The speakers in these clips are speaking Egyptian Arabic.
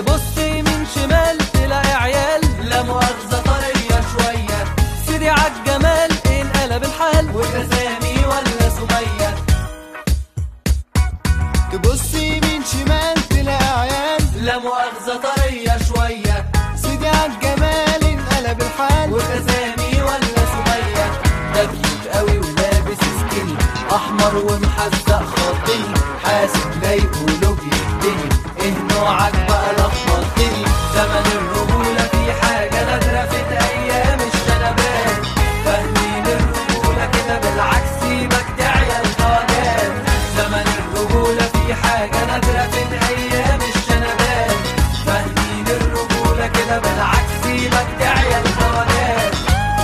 تبص يمين شمال تلاقي عيال لا مؤاخذة طرية شوية سيدي عالجمال انقلب الحال وكسامي ولا سمية تبص يمين شمال تلاقي عيال لا مؤاخذة طرية شوية سيدي عالجمال انقلب الحال وكسامي ولا سمية ده كيوت قوي ولابس سكيني احمر ومحزق خطي حاسب لايق ولو بيهدني ايه نوعك بقى لخبطتني زمن الرجولة في حاجة نادرة في ايام الشنبات فاهمين الرجولة كده بالعكس سيبك تعيا الخواجات زمن الرجولة في حاجة نادرة في ايام الشنبات فاهمين الرجولة كده بالعكس سيبك تعيا الخواجات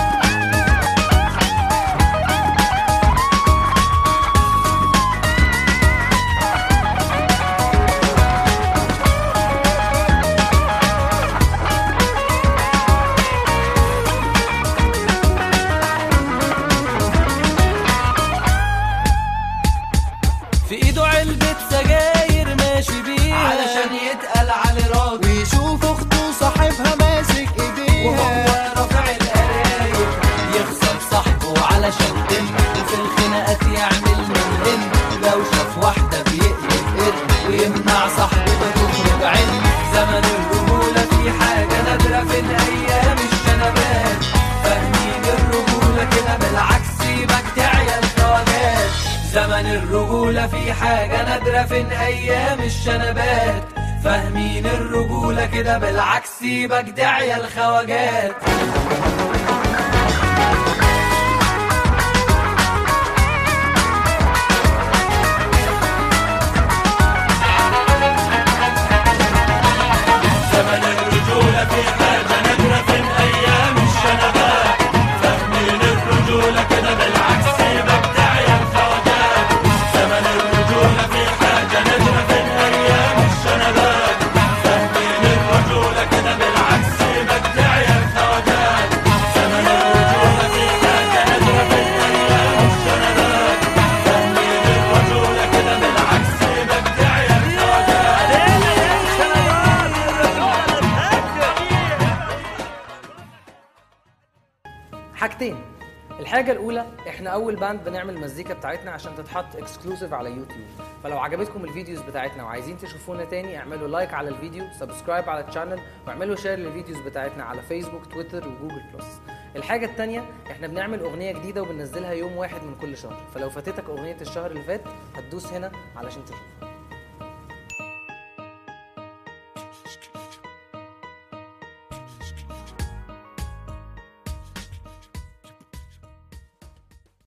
في ايده علبة سجاير ماشي بيها علشان يتقل على راجل ويشوف اخته صاحبها ماسك وهو ايديها رافع القرايب يخسر صاحبه علشان دم وفي الخناقات يعمل من لو شاف واحدة بيقلب قرد ويمنع صاحبه تخرج عين زمن الرجولة في حاجة نادرة في الأيام الشنبات فاهمين الرجولة كده بالعكس سيبك تعيا الخواجات زمن الرجولة في حاجة نادرة في أيام الشنبات فاهمين الرجولة كده بالعكس سيبك داعية الخواجات زمن الرجولة في حاجة نادرة في الأيام الشنبات فاهمين الرجولة كده بالعكس سيبك داعية الخواجات زمن الرجولة في حاجة نادرة في الأيام الشنبات فاهمين الرجولة كده بالعكس سيبك داعية الخواجات زمن الرجولة في حاجة نادرة في الأيام الشنبات فاهمين الرجولة كده بالعكس سيبك داعية الخواجات حاجتين الحاجة الأولى إحنا أول باند بنعمل المزيكا بتاعتنا عشان تتحط اكسكلوسيف على يوتيوب فلو عجبتكم الفيديوز بتاعتنا وعايزين تشوفونا تاني اعملوا لايك على الفيديو سبسكرايب على الشانل واعملوا شير للفيديوز بتاعتنا على فيسبوك تويتر وجوجل بلس الحاجة التانية إحنا بنعمل أغنية جديدة وبننزلها يوم واحد من كل شهر فلو فاتتك أغنية الشهر اللي فات هتدوس هنا علشان تشوفها